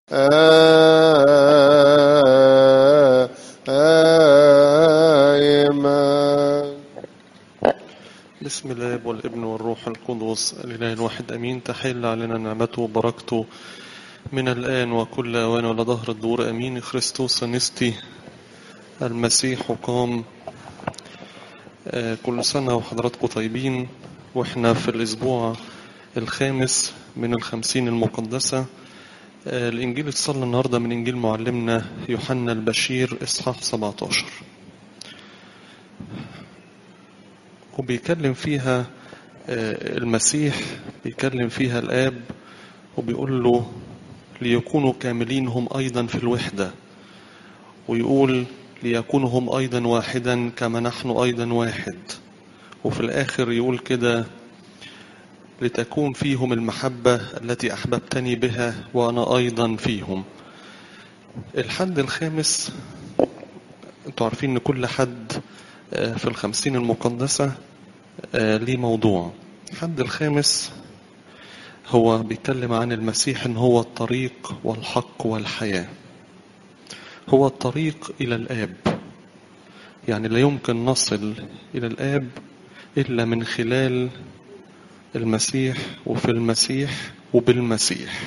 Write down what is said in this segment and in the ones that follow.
آمين بسم الله والابن والروح القدس الإله الواحد أمين تحل علينا نعمته وبركته من الآن وكل أوان ولا ظهر الدور أمين خريستوس نستي المسيح قام آه، كل سنة وحضراتكم طيبين وإحنا في الأسبوع الخامس من الخمسين المقدسة آه، الإنجيل اتصلى النهاردة من إنجيل معلمنا يوحنا البشير إصحاح 17 وبيكلم فيها آه، المسيح بيكلم فيها الآب وبيقول له ليكونوا كاملين هم أيضا في الوحدة ويقول ليكونوا هم أيضا واحدا كما نحن أيضا واحد وفي الآخر يقول كده لتكون فيهم المحبة التي أحببتني بها وأنا أيضا فيهم الحد الخامس انتوا عارفين ان كل حد آه، في الخمسين المقدسة آه، ليه موضوع الحد الخامس هو بيتكلم عن المسيح ان هو الطريق والحق والحياة هو الطريق الى الاب يعني لا يمكن نصل الى الاب الا من خلال المسيح وفي المسيح وبالمسيح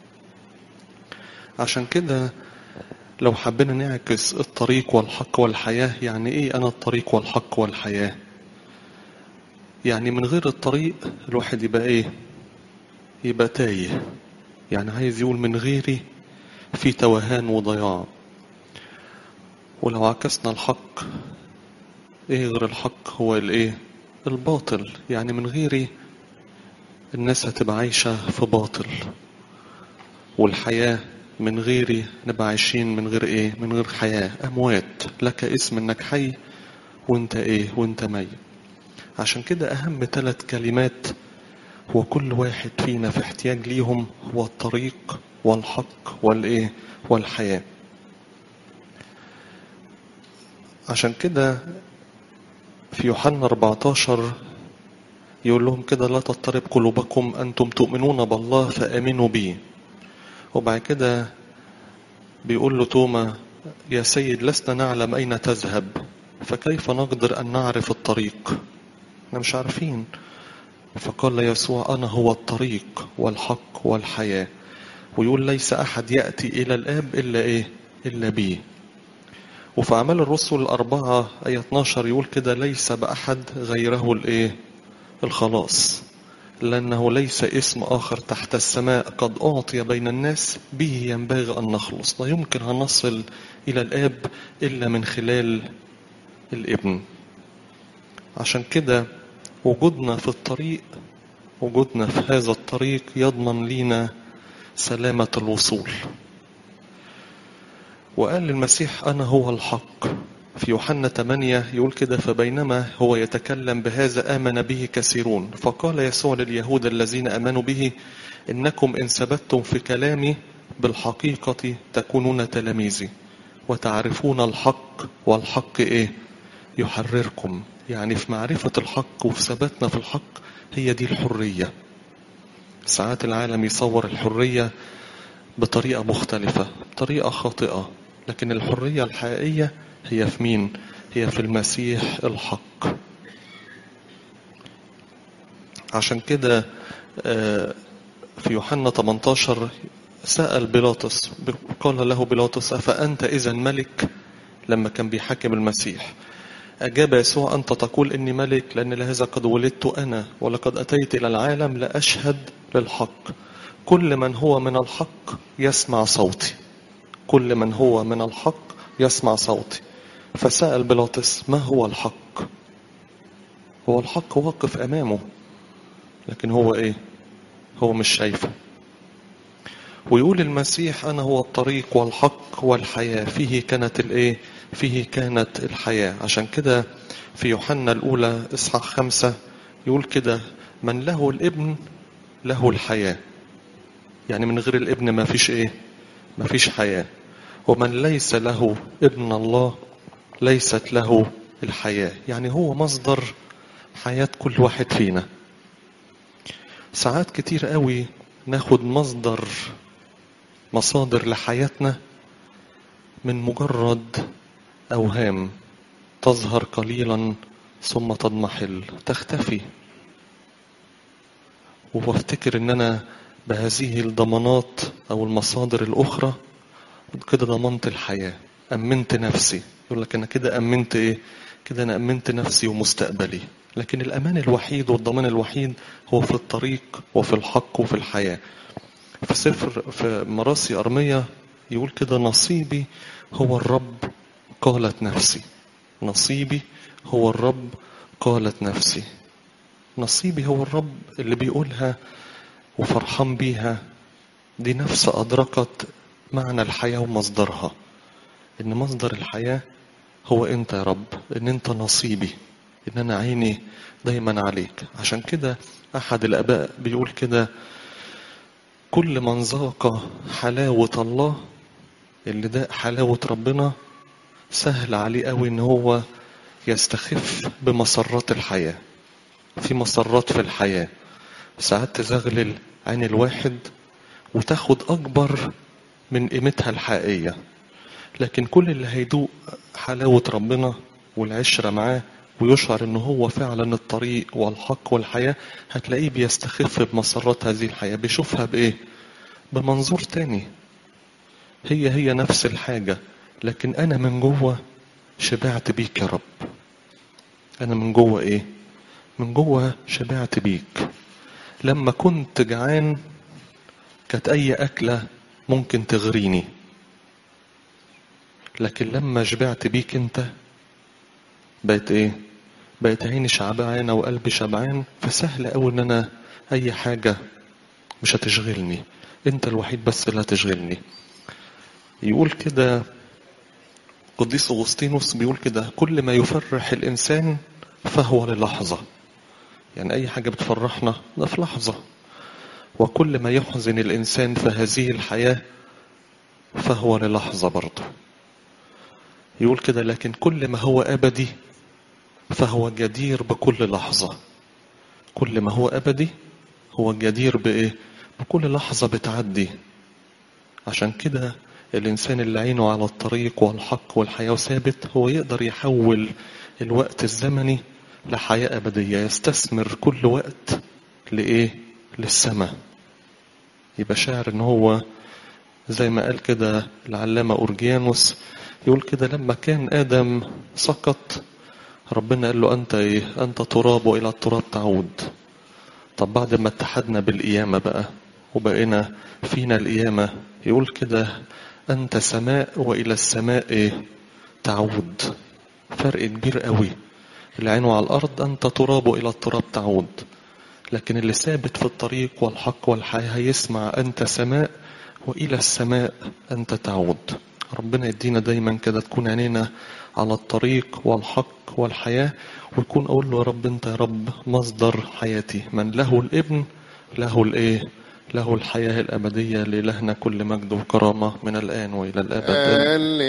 عشان كده لو حبينا نعكس الطريق والحق والحياة يعني ايه انا الطريق والحق والحياة يعني من غير الطريق الواحد يبقى ايه يبقى تايه يعني عايز يقول من غيري في توهان وضياع ولو عكسنا الحق ايه غير الحق هو الايه الباطل يعني من غيري الناس هتبقى عايشة في باطل والحياة من غيري نبقى عايشين من غير ايه من غير حياة اموات لك اسم انك حي وانت ايه وانت ميت عشان كده اهم ثلاث كلمات هو كل واحد فينا في احتياج ليهم هو الطريق والحق والايه والحياة عشان كده في يوحنا 14 يقول لهم كده لا تضطرب قلوبكم أنتم تؤمنون بالله فآمنوا بي وبعد كده بيقول له توما يا سيد لسنا نعلم أين تذهب فكيف نقدر أن نعرف الطريق احنا مش عارفين فقال يسوع أنا هو الطريق والحق والحياة ويقول ليس أحد يأتي إلى الآب إلا إيه إلا بي وفي أعمال الرسل الأربعة آية 12 يقول كده ليس بأحد غيره الإيه الخلاص لأنه ليس اسم آخر تحت السماء قد أعطي بين الناس به ينبغي أن نخلص لا يمكن أن نصل إلى الآب إلا من خلال الابن عشان كده وجودنا في الطريق وجودنا في هذا الطريق يضمن لينا سلامة الوصول وقال المسيح أنا هو الحق في يوحنا 8 يقول كده فبينما هو يتكلم بهذا آمن به كثيرون فقال يسوع لليهود الذين آمنوا به إنكم إن ثبتتم في كلامي بالحقيقة تكونون تلاميذي وتعرفون الحق والحق إيه يحرركم يعني في معرفة الحق وفي ثباتنا في الحق هي دي الحرية ساعات العالم يصور الحرية بطريقة مختلفة بطريقة خاطئة لكن الحرية الحقيقية هي في مين هي في المسيح الحق عشان كده آه، في يوحنا 18 سأل بيلاطس قال له بيلاطس أفأنت إذا ملك لما كان بيحاكم المسيح أجاب يسوع أنت تقول إني ملك لأن لهذا قد ولدت أنا ولقد أتيت إلى العالم لأشهد للحق كل من هو من الحق يسمع صوتي كل من هو من الحق يسمع صوتي فسأل بيلاطس ما هو الحق هو الحق واقف أمامه لكن هو إيه هو مش شايفه ويقول المسيح أنا هو الطريق والحق والحياة فيه كانت الإيه فيه كانت الحياة عشان كده في يوحنا الأولى إصحاح خمسة يقول كده من له الابن له الحياة يعني من غير الابن ما فيش إيه ما فيش حياة ومن ليس له ابن الله ليست له الحياة يعني هو مصدر حياة كل واحد فينا ساعات كتير قوي ناخد مصدر مصادر لحياتنا من مجرد أوهام تظهر قليلا ثم تضمحل تختفي وافتكر ان انا بهذه الضمانات او المصادر الاخرى كده ضمنت الحياة امنت نفسي يقول لك انا كده امنت ايه كده انا امنت نفسي ومستقبلي لكن الامان الوحيد والضمان الوحيد هو في الطريق وفي الحق وفي الحياة في سفر في مراسي أرمية يقول كده نصيبي هو الرب قالت نفسي نصيبي هو الرب قالت نفسي نصيبي هو الرب اللي بيقولها وفرحان بيها دي نفس أدركت معنى الحياة ومصدرها إن مصدر الحياة هو أنت يا رب إن أنت نصيبي إن أنا عيني دايما عليك عشان كده أحد الآباء بيقول كده كل من ذاق حلاوة الله اللي ده حلاوة ربنا سهل عليه قوي إن هو يستخف بمسرات الحياة في مسرات في الحياة ساعات تزغلل عين الواحد وتاخد أكبر من قيمتها الحقيقية لكن كل اللي هيدوق حلاوة ربنا والعشرة معاه ويشعر ان هو فعلا الطريق والحق والحياة هتلاقيه بيستخف بمسرات هذه الحياة بيشوفها بايه بمنظور تاني هي هي نفس الحاجة لكن انا من جوه شبعت بيك يا رب انا من جوه ايه من جوه شبعت بيك لما كنت جعان كانت اي اكلة ممكن تغريني لكن لما شبعت بيك انت بقت ايه بقت عيني شعبانة وقلبي شبعان فسهل قوي ان انا اي حاجة مش هتشغلني انت الوحيد بس اللي هتشغلني يقول كده قديس اغسطينوس بيقول كده كل ما يفرح الانسان فهو للحظة يعني اي حاجة بتفرحنا ده في لحظة وكل ما يحزن الانسان في هذه الحياة فهو للحظة برضه يقول كده لكن كل ما هو أبدي فهو جدير بكل لحظة كل ما هو أبدي هو جدير بإيه بكل لحظة بتعدي عشان كده الإنسان اللي عينه على الطريق والحق والحياة وثابت هو يقدر يحول الوقت الزمني لحياة أبدية يستثمر كل وقت لإيه للسماء يبقى شاعر إن هو زي ما قال كده العلامة أورجيانوس يقول كده لما كان آدم سقط ربنا قال له أنت إيه أنت تراب وإلى التراب تعود طب بعد ما اتحدنا بالقيامة بقى وبقينا فينا القيامة يقول كده أنت سماء وإلى السماء إيه تعود فرق كبير قوي اللي عينه على الأرض أنت تراب وإلى التراب تعود لكن اللي ثابت في الطريق والحق والحياة هيسمع أنت سماء وإلى السماء أنت تعود ربنا يدينا دايما كده تكون عينينا على الطريق والحق والحياة ويكون أقول له يا رب أنت يا رب مصدر حياتي من له الابن له الإيه له الحياة الأبدية لإلهنا كل مجد وكرامة من الآن وإلى الأبد آل